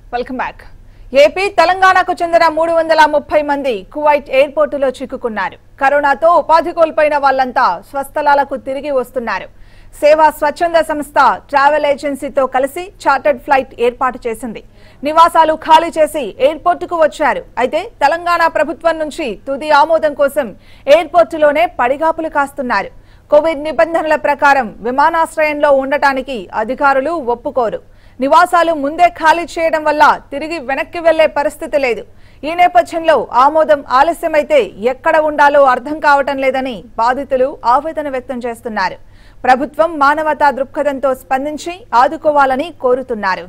welcome back AP తెలంగాణకు చెందిన మూడు వందల ముప్పై మంది కువైట్ ఎయిర్పోర్టులో చిక్కుకున్నారు కరోనాతో ఉపాధి కోల్పోయిన వాళ్ళంతా స్వస్థలాలకు తిరిగి వస్తున్నారు సేవా స్వచ్ఛంద సంస్థ ట్రావెల్ ఏజెన్సీతో కలిసి చార్టర్డ్ ఫ్లైట్ ఏర్పాటు చేసింది నివాసాలు ఖాళీ చేసి ఎయిర్పోర్టుకు వచ్చారు అయితే తెలంగాణ ప్రభుత్వం నుంచి తుది ఆమోదం కోసం ఎయిర్పోర్టులోనే పడిగాపులు కాస్తున్నారు కోవిడ్ నిబంధనల ప్రకారం విమానాశ్రయంలో ఉండటానికి అధికారులు ఒప్పుకోరు నివాసాలు ముందే ఖాళీ చేయడం వల్ల తిరిగి వెనక్కి వెళ్లే పరిస్థితి లేదు ఈ నేపథ్యంలో ఆమోదం ఆలస్యమైతే ఎక్కడ ఉండాలో అర్థం కావటం లేదని బాధితులు ఆవేదన వ్యక్తం చేస్తున్నారు ప్రభుత్వం మానవతా దృక్పథంతో స్పందించి ఆదుకోవాలని కోరుతున్నారు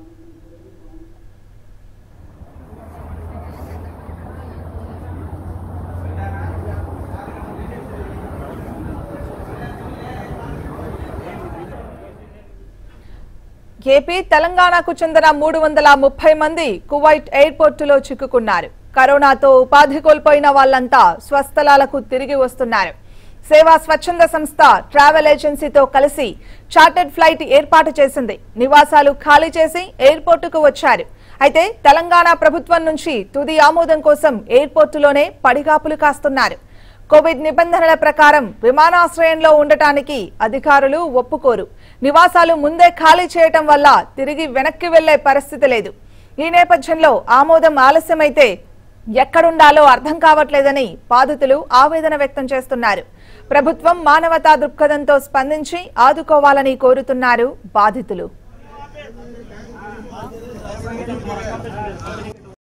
ఏపీ తెలంగాణకు చెందిన మూడు వందల ముప్పై మంది కువైట్ ఎయిర్పోర్టులో చిక్కుకున్నారు కరోనాతో ఉపాధి కోల్పోయిన వాళ్ళంతా స్వస్థలాలకు తిరిగి వస్తున్నారు సేవా స్వచ్ఛంద సంస్థ ట్రావెల్ ఏజెన్సీతో కలిసి చార్టర్డ్ ఫ్లైట్ ఏర్పాటు చేసింది నివాసాలు ఖాళీ చేసి ఎయిర్పోర్టుకు వచ్చారు అయితే తెలంగాణ ప్రభుత్వం నుంచి తుది ఆమోదం కోసం ఎయిర్పోర్టులోనే పడిగాపులు కాస్తున్నారు కోవిడ్ నిబంధనల ప్రకారం విమానాశ్రయంలో ఉండటానికి అధికారులు ఒప్పుకోరు నివాసాలు ముందే ఖాళీ చేయటం వల్ల తిరిగి వెనక్కి వెళ్లే పరిస్థితి లేదు ఈ నేపథ్యంలో ఆమోదం ఆలస్యమైతే ఎక్కడుండాలో అర్థం కావట్లేదని బాధితులు ఆవేదన వ్యక్తం చేస్తున్నారు ప్రభుత్వం మానవతా దృక్పథంతో స్పందించి ఆదుకోవాలని కోరుతున్నారు బాధితులు